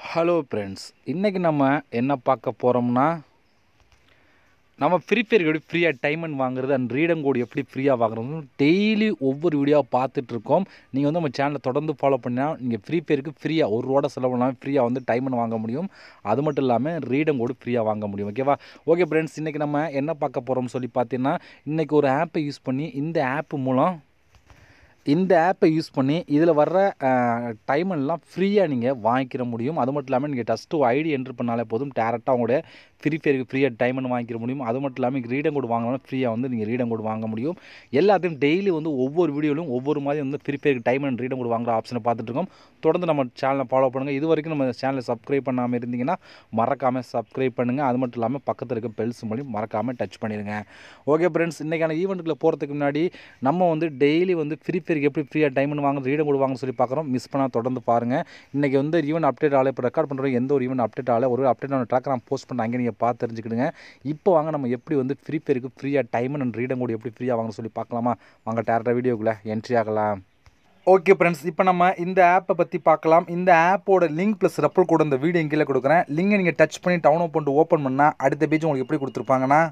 hello friends இன்றைக்கி நம்ம என்ன பார்க்க போகிறோம்னா நம்ம ஃப்ரீ ஃபயர் எப்படி ஃப்ரீயாக டைமண்ட் வாங்குறது அண்ட் ரீடம் கோடு எப்படி ஃப்ரீயாக வாங்குறது டெய்லி ஒவ்வொரு வீடியோவாக பார்த்துட்ருக்கோம் நீங்கள் வந்து நம்ம சேனலை தொடர்ந்து ஃபாலோ பண்ணால் நீங்கள் ஃப்ரீ ஃபயருக்கு ஃப்ரீயாக ஒரு ரூபா செலவு பண்ணாமல் ஃப்ரீயாக வந்து டைமண்ட் வாங்க முடியும் அது மட்டும் இல்லாமல் ரீடம் கோடு ஃப்ரீயாக வாங்க முடியும் ஓகேவா ஓகே ஃப்ரெண்ட்ஸ் இன்றைக்கி நம்ம என்ன பார்க்க போகிறோம்னு சொல்லி பார்த்தீங்கன்னா இன்றைக்கி ஒரு ஆப்பை யூஸ் பண்ணி இந்த ஆப் மூலம் இந்த ஆப்பை யூஸ் பண்ணி இதில் வர்ற டைமெல்லாம் ஃப்ரீயாக நீங்கள் வாங்கிக்கிற முடியும் அது மட்டும் இல்லாமல் நீங்கள் டஸ்ட்டு ஐடி என்ட்ரு பண்ணாலே போதும் டேரெக்டாக உங்களுடைய ஃப்ரீ ஃபயருக்கு ஃப்ரீயாக டைமண்ட் வாங்கிக்கிற முடியும் அது மட்டும் இல்லாமல் ரீடம் கோடு வாங்கினாலும் ஃப்ரீயாக வந்து நீங்கள் ரீடம் கோடு வாங்க முடியும் எல்லாத்தையும் டெய்லி வந்து ஒவ்வொரு வீடியோலையும் ஒவ்வொரு மாதிரி வந்து ஃப்ரீ ஃபயருக்கு டைமண்ட் ரீடம் கோடு வாங்குற ஆப்ஷனை பார்த்துட்டு இருக்கோம் தொடர்ந்து நம்ம சேனலை ஃபாலோ பண்ணுங்கள் இது வரைக்கும் நம்ம சேனலை சப்ஸ்கிரைப் பண்ணாமல் இருந்தீங்கன்னா மறக்காமல் சப்ஸ்கிரைப் பண்ணுங்கள் அது மட்டும் இல்லாமல் பக்கத்தில் இருக்க பெல்ஸ் மூலியம் மறக்காமல் டச் பண்ணிடுங்க ஓகே ஃப்ரெண்ட்ஸ் இன்றைக்கான ஈவெண்ட்டுக்குள்ள போகிறதுக்கு முன்னாடி நம்ம வந்து டெய்லி வந்து ஃப்ரீ ஃபயருக்கு எப்படி ஃப்ரீயாக டைமண்ட் வாங்க ரீடம் கோடு வாங்கன்னு சொல்லி பார்க்குறோம் மிஸ் பண்ணால் தொடர்ந்து பாருங்கள் இன்றைக்கி வந்து ஈவெண்ட் அப்டேட் ஆகலை இப்போ ரெக்கார்ட் பண்ணுற எந்த ஒரு ஈவெண்ட் அப்டேட் ஆகலை ஒரு அப்டேட் ஆன ட்ராக் நான் போஸ்ட் பண்ண அங்கே நீங்கள் பார்த்து தெரிஞ்சுக்கிடுங்க இப்போ வாங்க நம்ம எப்படி வந்து ஃப்ரீ ஃபயருக்கு ஃப்ரீயாக டைமண்ட் அண்ட் ரீடம் கோடு எப்படி ஃப்ரீயாக வாங்க சொல்லி பார்க்கலாமா வாங்க டேரக்டாக வீடியோக்குள்ளே என்ட்ரி ஆகலாம் ஓகே ஃப்ரெண்ட்ஸ் இப்போ நம்ம இந்த ஆப்பை பற்றி பார்க்கலாம் இந்த ஆப்போட லிங்க் ப்ளஸ் ரெப்பல் கூட இந்த வீடியோ கீழே கொடுக்குறேன் லிங்கை நீங்கள் டச் பண்ணி டவுன் பண்ணிட்டு ஓப்பன் பண்ணால் அடுத்த பேஜ் உங்களுக்கு எப்படி கொடுத்துருப்பாங்கன்னா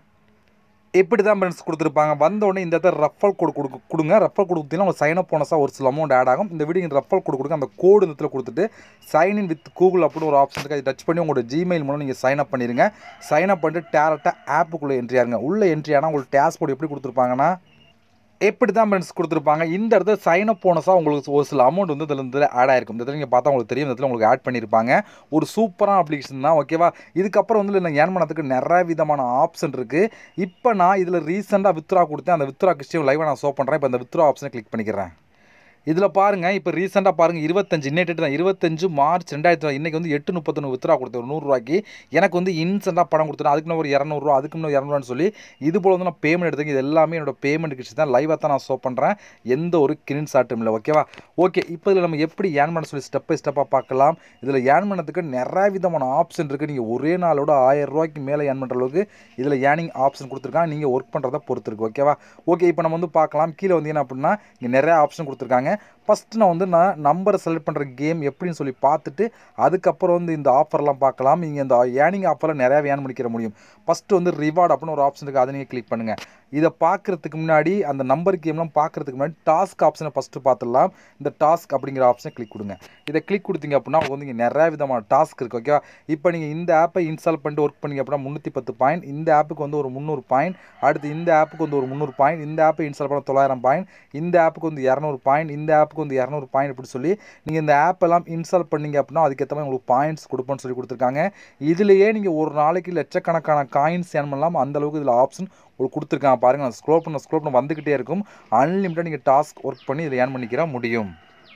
இப்படி தான் ஃப்ரெண்ட்ஸ் கொடுத்துருப்பாங்க வந்தோடனே இந்த இடத்துல ரஃபல் கோடு கொடுக்க கொடுங்க ரஃபல் கோடு கொடுத்தீங்கன்னா உங்களுக்கு சைன் அப் போனஸாக ஒரு சில அமௌண்ட் ஆட் ஆகும் இந்த வீடியோ ரஃபல் கோடு கொடுங்க அந்த கோடு இந்த இடத்துல கொடுத்துட்டு சைன் இன் வித் கூகுள் அப்படின்னு ஒரு ஆப்ஷன் இருக்குது அதை டச் பண்ணி உங்களோட ஜிமெயில் மூலம் நீங்கள் சைன் அப் பண்ணிடுங்க சைன் அப் பண்ணிட்டு டேரெக்டாக ஆப்புக்குள்ளே என்ட்ரி ஆகுங்க உள்ளே என்ட்ரி ஆனால் உங்களுக்கு டேஸ் கோடு எப்படி கொடுத்துருப்பாங்கன்னா எப்படி தான் ஃப்ரெண்ட்ஸ் கொடுத்துருப்பாங்க இந்த இடத்துல சைன் அப் போனஸாக உங்களுக்கு ஒரு சில அமௌண்ட் வந்து இதில் இருந்து ஆட் ஆயிருக்கும் இந்த இடத்துல நீங்கள் பார்த்தா உங்களுக்கு தெரியும் இந்த இடத்துல உங்களுக்கு ஆட் பண்ணியிருப்பாங்க ஒரு சூப்பரான அப்ளிகேஷன் தான் ஓகேவா இதுக்கப்புறம் வந்து இல்லை ஏன் பண்ணதுக்கு நிறைய விதமான ஆப்ஷன் இருக்குது இப்போ நான் இதில் ரீசெண்டாக வித்ரா கொடுத்தேன் அந்த வித்ரா கிறிஸ்டியம் லைவாக நான் ஷோ பண்ணுறேன் இப்போ அந்த வித்ரா ஆப்ஷனை கிளிக் பண்ணிக்கிறேன் இதில் பாருங்கள் இப்போ ரீசெண்டாக பாருங்கள் இருபத்தஞ்சு இன்னேட்டு தான் இருபத்தஞ்சு மார்ச் ரெண்டாயிரத்தி இன்றைக்கி வந்து எட்டு முப்பத்தொன்று வித்ரா கொடுத்தேன் ஒரு நூறுரூவாய்க்கு எனக்கு வந்து இன்ஸ்டண்ட்டாக பணம் கொடுத்துருவேன் அதுக்கு நான் ஒரு இரநூறுவா அதுக்கு இன்னும் இரநூறுவான்னு சொல்லி இது போல் வந்து நான் பேமெண்ட் எடுத்துங்க இது எல்லாமே என்னோட பேமெண்ட் கிச்சு தான் லைவாக தான் நான் ஷோ பண்ணுறேன் எந்த ஒரு கிரீன் ஷாட்டும் இல்லை ஓகேவா ஓகே இப்போ இதில் நம்ம எப்படி ஏன் பண்ண சொல்லி ஸ்டெப் பை ஸ்டெப்பாக பார்க்கலாம் இதில் ஏன் பண்ணதுக்கு நிறைய விதமான ஆப்ஷன் இருக்குது நீங்கள் ஒரே நாளோட ஆயிரம் ரூபாய்க்கு மேலே ஏன் பண்ணுற அளவுக்கு இதில் ஏர்னிங் ஆப்ஷன் கொடுத்துருக்காங்க நீங்கள் ஒர்க் பண்ணுறதை பொறுத்து இருக்குது ஓகேவா ஓகே இப்போ நம்ம வந்து பார்க்கலாம் கீழே வந்து என்ன அப்படின்னா இங்கே நிறைய ஆப்ஷன் கொடுத்துருக்காங்க ஃபஸ்ட்டு நான் வந்து நான் நம்பரை செலக்ட் பண்ணுற கேம் எப்படின்னு சொல்லி பார்த்துட்டு அதுக்கப்புறம் வந்து இந்த ஆஃபர்லாம் பார்க்கலாம் நீங்கள் இந்த ஏர்னிங் ஆஃபரில் நிறையா ஏர்ன் பண்ணிக்கிற முடியும் ஃபஸ்ட்டு வந்து ரிவார்டு அப்படின்னு ஒரு ஆப்ஷன் இருக்குது அதை நீங்கள் கிளிக் பண்ணுங்கள் இதை பார்க்குறதுக்கு முன்னாடி அந்த நம்பர் கேம்லாம் பார்க்குறதுக்கு முன்னாடி டாஸ்க் ஆப்ஷனை ஃபஸ்ட்டு பார்த்துடலாம் இந்த டாஸ்க் அப்படிங்கிற ஆப்ஷனை கிளிக் கொடுங்க இதை கிளிக் கொடுத்தீங்க அப்படின்னா உங்களுக்கு வந்து இங்கே நிறைய விதமான டாஸ்க் இருக்குது ஓகேவா இப்போ நீங்கள் இந்த ஆப்பை இன்ஸ்டால் பண்ணிட்டு ஒர்க் பண்ணிங்க அப்படின்னா முந்நூற்றி பத்து பாயிண்ட் இந்த ஆப்புக்கு வந்து ஒரு முந்நூறு பாயிண்ட் அடுத்து இந்த ஆப்புக்கு வந்து ஒரு முந்நூறு பாயிண்ட் இந்த ஆப்பை இன்ஸ்டால் பண்ண தொள்ளாயிரம் பாயிண்ட் இந்த ஆப்புக்கு வந்து இரநூறு பாயிண்ட் இந்த ஆப்புக்கு வந்து இரநூறு பாயிண்ட் இப்படி சொல்லி நீங்கள் இந்த ஆப் எல்லாம் இன்ஸ்டால் பண்ணீங்க அப்படின்னா அதுக்கேற்ற மாதிரி உங்களுக்கு பாயிண்ட்ஸ் கொடுப்போம்னு சொல்லி கொடுத்துருக்காங்க இதுலேயே நீங்கள் ஒரு நாளைக்கு லட்சக்கணக்கான காயின்ஸ் ஏன் பண்ணலாம் அந்த அளவுக்கு இதில் ஆப்ஷன் உங்களுக்கு கொடுத்துருக்காங்க பாருங்கள் நான் ஸ்க்ரோல் பண்ண ஸ்க்ரோல் பண்ண வந்துக்கிட்டே இருக்கும் அன்லிமிட்டட் நீங்கள் டாஸ்க் ஒர்க் பண்ணி இதில் ஏர்ன் பண்ணிக்கிற முடியும்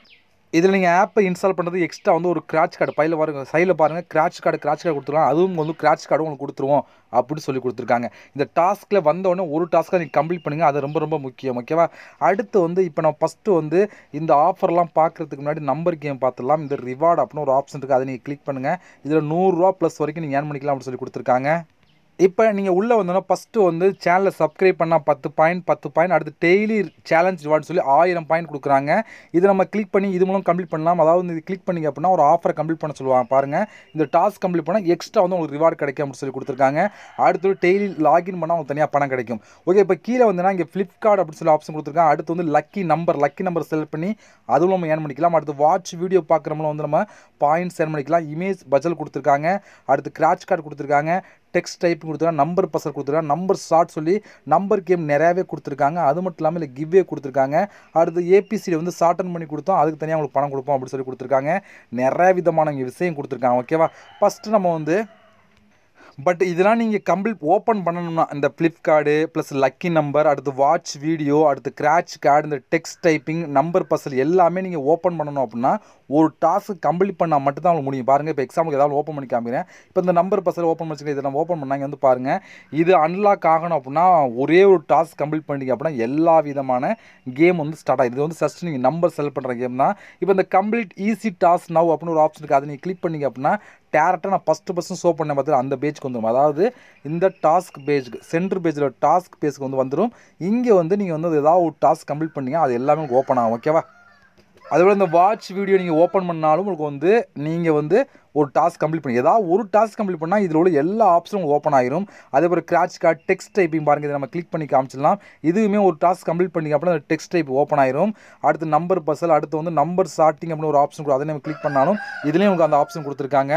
இதில் நீங்கள் ஆப்பை இன்ஸ்டால் பண்ணுறது எக்ஸ்ட்ரா வந்து ஒரு கிராச் கார்டு பையில் பாருங்கள் சைடில் பாருங்கள் கிராச் கார்டு கிராச் கார்டு கொடுத்துருவாங்க அதுவும் வந்து கிராச் கார்டு உங்களுக்கு கொடுத்துருவோம் அப்படின்னு சொல்லி கொடுத்துருக்காங்க இந்த டாஸ்க்கில் வந்தோடனே ஒரு டாஸ்க்காக நீங்கள் கம்ப்ளீட் பண்ணுங்கள் அது ரொம்ப ரொம்ப முக்கியம் ஓகேவா அடுத்து வந்து இப்போ நான் ஃபஸ்ட்டு வந்து இந்த ஆஃபர்லாம் பார்க்குறதுக்கு முன்னாடி நம்பர் கேம் பார்த்துடலாம் இந்த ரிவார்டு அப்படின்னு ஒரு ஆப்ஷன் இருக்குது அதை நீங்கள் கிளிக் பண்ணுங்கள் இதில் நூறுரூவா ப்ளஸ் வரைக்கும் நீங்கள் ஏர்ன் பண்ணிக்கலாம் அப்படின்னு சொல்லி கொடுத்துருக்காங்க இப்போ நீங்கள் உள்ளே வந்தோன்னா ஃபஸ்ட்டு வந்து சேனலை சப்ஸ்கிரைப் பண்ணால் பத்து பாயிண்ட் பத்து பாயிண்ட் அடுத்து டெய்லி சேலஞ்ச் ரிவார்டு சொல்லி ஆயிரம் பாயிண்ட் கொடுக்குறாங்க இது நம்ம கிளிக் பண்ணி இது மூலம் கம்ப்ளீட் பண்ணலாம் அதாவது இது கிளிக் பண்ணிங்க அப்படின்னா ஒரு ஆஃபரை கம்ப்ளீட் பண்ண சொல்லுவாங்க பாருங்கள் இந்த டாஸ்க் கம்ப்ளீட் பண்ணால் எக்ஸ்ட்ரா வந்து உங்களுக்கு ரிவார்டு கிடைக்கும் அப்படின்னு சொல்லி கொடுத்துருக்காங்க அடுத்து டெய்லி லாகின் பண்ணால் உங்களுக்கு தனியாக பணம் கிடைக்கும் ஓகே இப்போ கீழே வந்துன்னா இங்கே ஃப்ளிப்கார்ட் அப்படின்னு சொல்லி ஆப்ஷன் கொடுத்துருக்காங்க அடுத்து வந்து lucky number lucky number select பண்ணி அதுவும் நம்ம ஏர்ன் பண்ணிக்கலாம் அடுத்து வாட்ச் வீடியோ பார்க்குறவங்களும் வந்து நம்ம பாயிண்ட்ஸ் ஏர்ன் பண்ணிக்கலாம் இமேஜ் பஜல் கொடுத்துருக்காங்க அடுத்து கிராச் கார்டு கொடுத்துருக்காங்க டெக்ஸ்ட் டைப் கொடுத்துருக்காங்க நம்பர் பசல் கொடுத்துருக்காங்க நம்பர் ஷார்ட் சொல்லி நம்பர் கேம் நிறையாவே கொடுத்துருக்காங்க அது மட்டும் இல்லாமல் இல்லை கிவ்வே கொடுத்துருக்காங்க அடுத்து ஏபிசியில் வந்து ஷார்டன் பண்ணி கொடுத்தோம் அதுக்கு தனியாக உங்களுக்கு பணம் கொடுப்போம் அப்படின்னு சொல்லி கொடுத்துருக்காங்க நிறைய விதமான இங்கே விஷயம் கொடுத்துருக்காங்க ஓகேவா ஃபஸ்ட்டு நம்ம வந்து பட் இதெல்லாம் நீங்கள் கம்ப்ளீட் ஓப்பன் பண்ணணும்னா இந்த ஃப்ளிப்கார்டு ப்ளஸ் லக்கி நம்பர் அடுத்து வாட்ச் வீடியோ அடுத்து கிராச் கார்டு இந்த டெக்ஸ்ட் டைப்பிங் நம்பர் பசல் எல்லாமே நீங்கள் ஓப்பன் பண்ணணும் அப்படின்னா ஒரு டாஸ்க் கம்ப்ளீட் பண்ணால் மட்டும் தான் உங்களுக்கு முடியும் பாருங்கள் இப்போ எக்ஸாம்பிள் ஏதாவது ஓப்பன் பண்ணி காமிக்கிறேன் இப்போ இந்த நம்பர் பசல் ஓப்பன் பண்ணிச்சுங்க இதை நம்ம ஓப்பன் பண்ணாங்க வந்து பாருங்கள் இது அன்லாக் ஆகணும் அப்படின்னா ஒரே ஒரு டாஸ்க் கம்ப்ளீட் பண்ணிங்க அப்படின்னா எல்லா விதமான கேம் வந்து ஸ்டார்ட் ஆகுது இது வந்து ஜஸ்ட் நீங்கள் நம்பர் செலக்ட் பண்ணுற கேம் தான் இப்போ இந்த கம்ப்ளீட் ஈஸி டாஸ்க் நவ் அப்படின்னு ஒரு ஆப்ஷன் இருக்குது அதை நீங்கள் கிளிக் பண்ணிங்க அப்படின்னா டேரெக்டாக நான் ஃபஸ்ட்டு ஃபஸ்ட்டு ஷோ பண்ண பார்த்து அந்த பேஜ்க்கு வந்துடும் அதாவது இந்த டாஸ்க் பேஜ்க்கு சென்டர் பேஜில் டாஸ்க் பேஜ்க்கு வந்து வந்துடும் இங்கே வந்து நீங்கள் வந்து ஏதாவது ஒரு டாஸ்க் கம்ப்ளீட் பண்ணீங்க அது எல்லாமே ஓப்பன் ஆகும் ஓகேவா அதேபோல் இந்த வாட்ச் வீடியோ நீங்கள் ஓப்பன் பண்ணாலும் உங்களுக்கு வந்து நீங்கள் வந்து ஒரு டாஸ்க் கம்ப்ளீட் பண்ணி ஏதாவது ஒரு டாஸ்க் கம்ப்ளீட் பண்ணால் இதில் உள்ள எல்லா ஆப்ஷனும் ஓப்பன் ஆயிரும் அதே போல் கிராச் கார்டு டெக்ஸ்ட் டைப்பிங் பாருங்கள் இதை நம்ம கிளிக் பண்ணி காமிச்சிடலாம் இதுவுமே ஒரு டாஸ்க் கம்ப்ளீட் பண்ணி அப்படின்னா அந்த டெக்ஸ்ட் டைப் ஓப்பன் ஆயிரும் அடுத்து நம்பர் பசல் அடுத்து வந்து நம்பர் சார்ட்டிங் அப்படின்னு ஒரு ஆப்ஷன் கூட அதை நம்ம கிளிக் பண்ணாலும் இதுலேயும் உங்களுக்கு அந்த ஆப்ஷன் கொடுத்துருக்காங்க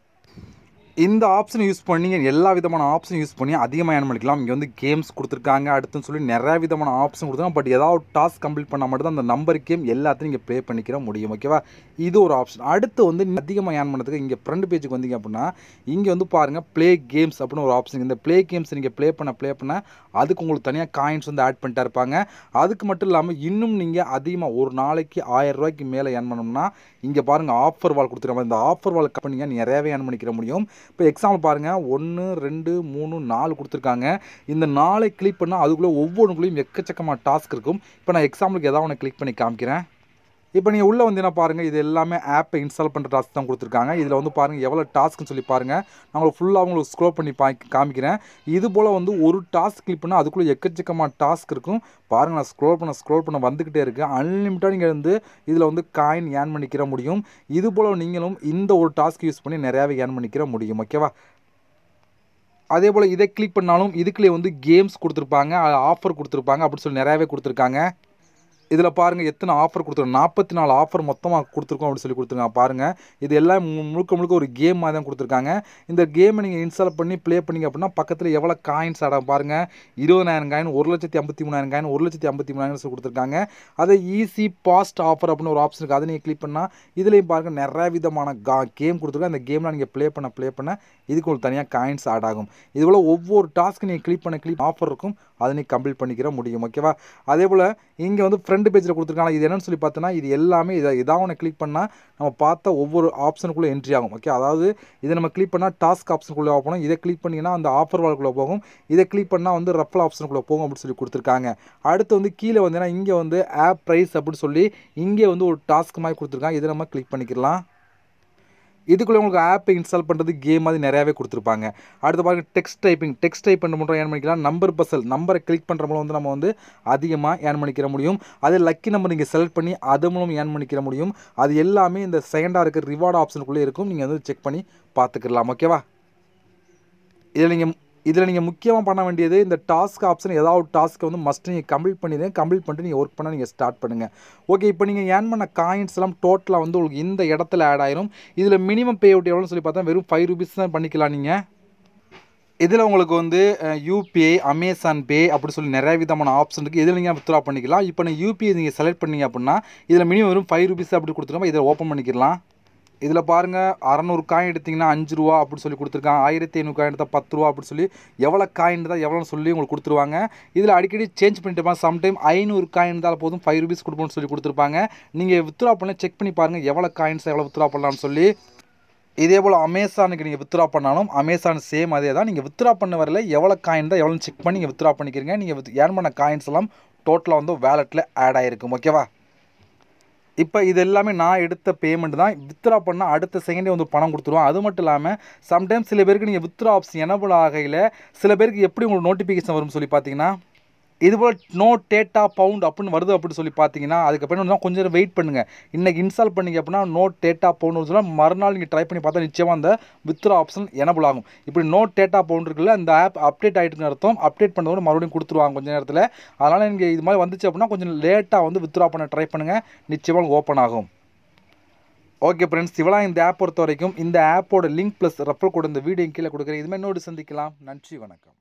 இந்த ஆப்ஷன் யூஸ் பண்ணி எல்லா விதமான ஆப்ஷன் யூஸ் பண்ணி அதிகமாக ஏர்ன் பண்ணிக்கலாம் இங்கே வந்து கேம்ஸ் கொடுத்துருக்காங்க அடுத்துன்னு சொல்லி நிறைய விதமான ஆப்ஷன் கொடுத்துருக்காங்க பட் ஏதாவது டாஸ்க் கம்ப்ளீட் பண்ணால் மட்டும் தான் அந்த நம்பர் கேம் எல்லாத்தையும் நீங்கள் ப்ளே பண்ணிக்கிற முடியும் ஓகேவா இது ஒரு ஆப்ஷன் அடுத்து வந்து அதிகமாக ஏர்ன் பண்ணுறதுக்கு இங்கே ஃப்ரண்ட் பேஜுக்கு வந்தீங்க அப்படின்னா இங்கே வந்து பாருங்கள் ப்ளே கேம்ஸ் அப்படின்னு ஒரு ஆப்ஷன் இந்த ப்ளே கேம்ஸ் நீங்கள் ப்ளே பண்ண ப்ளே பண்ண அதுக்கு உங்களுக்கு தனியாக காயின்ஸ் வந்து ஆட் பண்ணிட்டா இருப்பாங்க அதுக்கு மட்டும் இல்லாமல் இன்னும் நீங்கள் அதிகமாக ஒரு நாளைக்கு ஆயிரம் ரூபாய்க்கு மேலே ஏர்ன் பண்ணோம்னா இங்கே பாருங்கள் ஆஃபர் வால் கொடுத்துருக்காங்க இந்த ஆஃபர் வால் பண்ணிங்க நிறையவே ஏர்ன் பண்ணிக்கிற முடியும் இப்போ எக்ஸாம்பிள் பாருங்கள் ஒன்று ரெண்டு மூணு நாலு கொடுத்துருக்காங்க இந்த நாளை கிளிக் பண்ணால் அதுக்குள்ளே ஒவ்வொன்றுக்குள்ளேயும் எக்கச்சக்கமாக டாஸ்க் இருக்கும் இப்போ நான் எக்ஸாம்பிளுக்கு ஏதாவது ஒன்று கிளிக் பண்ணி காமிக்கிறேன் இப்போ நீங்கள் உள்ளே வந்தீங்கன்னா பாருங்கள் இது எல்லாமே ஆப்பை இன்ஸ்டால் பண்ணுற டாஸ்க் தான் கொடுத்துருக்காங்க இதில் வந்து பாருங்கள் எவ்வளோ டாஸ்க்னு சொல்லி பாருங்கள் நான் உங்களுக்கு ஃபுல்லாக உங்களுக்கு ஸ்க்ரோல் பண்ணி பா காமிக்கிறேன் இது போல் வந்து ஒரு டாஸ்க் கிளிக் பண்ணால் அதுக்குள்ளே எக்கச்சக்கமான டாஸ்க் இருக்கும் பாருங்கள் நான் ஸ்க்ரோல் பண்ண ஸ்க்ரோல் பண்ண வந்துக்கிட்டே இருக்குது அன்லிமிட்டாக நீங்கள் வந்து இதில் வந்து காயின் ஏர்ன் பண்ணிக்கிற முடியும் இது போல் நீங்களும் இந்த ஒரு டாஸ்க் யூஸ் பண்ணி நிறையாவே ஏர்ன் பண்ணிக்கிற முடியும் ஓகேவா அதே போல் இதை கிளிக் பண்ணாலும் இதுக்குள்ளே வந்து கேம்ஸ் கொடுத்துருப்பாங்க ஆஃபர் கொடுத்துருப்பாங்க அப்படின்னு சொல்லி நிறையாவே கொடுத்துருக்காங்க இதில் பாருங்கள் எத்தனை ஆஃபர் கொடுத்துருக்கோம் நாற்பத்தி நாலு ஆஃபர் மொத்தமாக கொடுத்துருக்கோம் அப்படின்னு சொல்லி கொடுத்துருக்காங்க பாருங்கள் இது எல்லாம் மு- முழுக்க முழுக்க ஒரு கேம் மாதிரி தான் கொடுத்துருக்காங்க இந்த கேமை நீங்கள் இன்ஸ்டால் பண்ணி ப்ளே பண்ணீங்க அப்படின்னா பக்கத்தில் எவ்வளோ காயின்ஸ் ஆட பாருங்கள் இருபதாயிரம் காயின் ஒரு லட்சத்தி ஐம்பத்தி மூணாயிரம் காயின் ஒரு லட்சத்தி ஐம்பத்தி மூணாயிரம் சொல்லி கொடுத்துருக்காங்க அதை ஈஸி பாஸ்ட் ஆஃபர் அப்படின்னு ஒரு ஆப்ஷன் இருக்குது அதை நீங்கள் கிளிக் பண்ணால் இதுலேயும் பாருங்கள் நிறைய விதமான கா கேம் கொடுத்துருக்காங்க அந்த கேம்லாம் நீங்கள் ப்ளே பண்ண ப்ளே பண்ண இதுக்கு ஒரு தனியாக காயின்ஸ் ஆட் ஆகும் இது போல் ஒவ்வொரு டாஸ்க்கு நீங்கள் கிளிக் பண்ண கிளிக் ஆஃபர் இருக்கும் அதை நீங்கள் கம்ப்ளீட் பண்ணிக்கிற முடியும் ஓகேவா அதே போல் இங்கே வந்து ஃப்ரண்ட் பேஜில் கொடுத்துருக்காங்க இது என்னன்னு சொல்லி பார்த்தோன்னா இது எல்லாமே இதை இதாக ஒன்று கிளிக் பண்ணால் நம்ம பார்த்த ஒவ்வொரு ஆப்ஷனுக்குள்ளே என்ட்ரி ஆகும் ஓகே அதாவது இதை நம்ம கிளிக் பண்ணால் டாஸ்க் ஆப்ஷனுக்குள்ளே போகணும் இதை கிளிக் பண்ணிங்கன்னா அந்த ஆஃபர் வால்குள்ளே போகும் இதை கிளிக் பண்ணால் வந்து ரஃபல் ஆப்ஷனுக்குள்ளே போகும் அப்படின்னு சொல்லி கொடுத்துருக்காங்க அடுத்து வந்து கீழே வந்தீங்கன்னா இங்கே வந்து ஆப் ப்ரைஸ் அப்படின்னு சொல்லி இங்கே வந்து ஒரு டாஸ்க் மாதிரி கொடுத்துருக்காங்க இதை நம்ம கிளிக் பண்ணிக்கலாம் இதுக்குள்ளே உங்களுக்கு ஆப் இன்ஸ்டால் பண்ணுறது கேம் மாதிரி நிறையாவே கொடுத்துருப்பாங்க அடுத்து பாருங்க டெக்ஸ்ட் டைப்பிங் டெக்ஸ்ட் டைப் பண்ண மட்டும் ஏர்ன் பண்ணிக்கலாம் நம்பர் பசல் நம்பரை கிளிக் பண்ணுற மூலம் வந்து நம்ம வந்து அதிகமாக ஏர்ன் பண்ணிக்கிற முடியும் அதே லக்கி நம்பர் நீங்கள் செலக்ட் பண்ணி அது மூலம் ஏர்ன் பண்ணிக்கிற முடியும் அது எல்லாமே இந்த செகண்டாக இருக்க ரிவார்டு ஆப்ஷனுக்குள்ளே இருக்கும் நீங்கள் வந்து செக் பண்ணி பார்த்துக்கலாம் ஓகேவா இதில் நீங்கள் இதில் நீங்கள் முக்கியமாக பண்ண வேண்டியது இந்த டாஸ்க் ஆப்ஷன் ஏதாவது டாஸ்க்கை வந்து மஸ்ட் நீங்கள் கம்ப்ளீட் பண்ணிடுங்க கம்ப்ளீட் பண்ணிட்டு நீங்கள் ஒர்க் பண்ண நீங்கள் ஸ்டார்ட் பண்ணுங்கள் ஓகே இப்போ நீங்கள் ஏர்ன் பண்ண காயின்ஸ் எல்லாம் டோட்டலாக வந்து உங்களுக்கு இந்த இடத்துல ஆட் ஆயிரும் இதில் மினிமம் பே அவுட் எவ்வளோன்னு சொல்லி பார்த்தா வெறும் ஃபைவ் ருபீஸ் தான் பண்ணிக்கலாம் நீங்கள் இதில் உங்களுக்கு வந்து யூபிஐ அமேசான் பே அப்படி சொல்லி நிறைய விதமான ஆப்ஷன் இருக்குது இதில் நீங்கள் வித்ரா பண்ணிக்கலாம் இப்போ நீங்கள் யூபிஐ நீங்கள் செலக்ட் பண்ணீங்க அப்படின்னா இதில் மினிமம் வெறும் ஃபைவ் ருபீஸ் அப்படி கொடுத்துருக்கோம் இதில் ஓப்பன் பண்ணிக்கலாம் இதில் பாருங்கள் அறநூறு காயின் எடுத்திங்கன்னா அஞ்சு ரூபா அப்படி சொல்லி கொடுத்துருக்காங்க ஆயிரத்தி ஐநூறு காயின் எடுத்தால் பத்து ரூபா அப்படி சொல்லி எவ்வளோ காயின் தான் எவ்வளோன்னு சொல்லி உங்களுக்கு கொடுத்துருவாங்க இதில் அடிக்கடி சேஞ்ச் பண்ணிட்டு இருப்பாங்க சம்டைம் ஐநூறு காயின் இருந்தால் போதும் ஃபைவ் ருபீஸ் கொடுப்போம்னு சொல்லி கொடுத்துருப்பாங்க நீங்கள் வித்ரா பண்ண செக் பண்ணி பாருங்கள் எவ்வளோ காயின்ஸ் எவ்வளோ வித்ரா பண்ணலாம்னு சொல்லி இதே போல் அமேசானுக்கு நீங்கள் வித்ரா பண்ணாலும் அமேசான் சேம் அதே தான் நீங்கள் வித்ரா பண்ண வரல எவ்வளோ காயின் தான் எவ்வளோ செக் பண்ணி நீங்கள் வித்ரா பண்ணிக்கிறீங்க நீங்கள் ஏர்ன் பண்ண காயின்ஸ் எல்லாம் டோட்டலாக வந்து வேலெட்டில் ஆட் ஆகிருக்கும் ஓகேவா இப்போ இது எல்லாமே நான் எடுத்த பேமெண்ட் தான் வித்ரா பண்ணால் அடுத்த செகண்டே வந்து பணம் கொடுத்துருவோம் அது மட்டும் இல்லாமல் சம்டைம்ஸ் சில பேருக்கு நீங்கள் வித்ரா ஆப்ஷன் எனபிள் ஆகையில் சில பேருக்கு எப்படி உங்களுக்கு நோட்டிஃபிகேஷன் வரும்னு சொல்லி பார்த்தீங்கன்னா இதுபோல் நோ டேட்டா பவுண்ட் அப்படின்னு வருது அப்படின்னு சொல்லி பார்த்தீங்கன்னா அதுக்கப்புறம் என்ன கொஞ்சம் நேரம் வெயிட் பண்ணுங்கள் இன்றைக்கி இன்ஸ்டால் பண்ணீங்க அப்படின்னா நோ டேட்டா பவுண்ட் சொன்னால் மறுநாள் நீங்கள் ட்ரை பண்ணி பார்த்தா நிச்சயமாக அந்த வித்ரா ஆப்ஷன் எனபிள் ஆகும் இப்படி நோ டேட்டா பவுண்ட் இருக்குல்ல அந்த ஆப் அப்டேட் ஆகிட்டு அர்த்தம் அப்டேட் பண்ணதோட மறுபடியும் கொடுத்துருவாங்க கொஞ்சம் நேரத்தில் அதனால் நீங்கள் இது மாதிரி வந்துச்சு அப்படின்னா கொஞ்சம் லேட்டாக வந்து வித்ரா பண்ண ட்ரை பண்ணுங்கள் நிச்சயமாக ஓப்பன் ஆகும் ஓகே ஃப்ரெண்ட்ஸ் இவ்வளோ இந்த ஆப் பொறுத்த வரைக்கும் இந்த ஆப்போட லிங்க் ப்ளஸ் ரெஃபர் கூட இந்த வீடியோ கீழே கொடுக்குறேன் இதுமாதிரி இன்னொரு சந்திக்கலாம் நன்றி வணக்கம்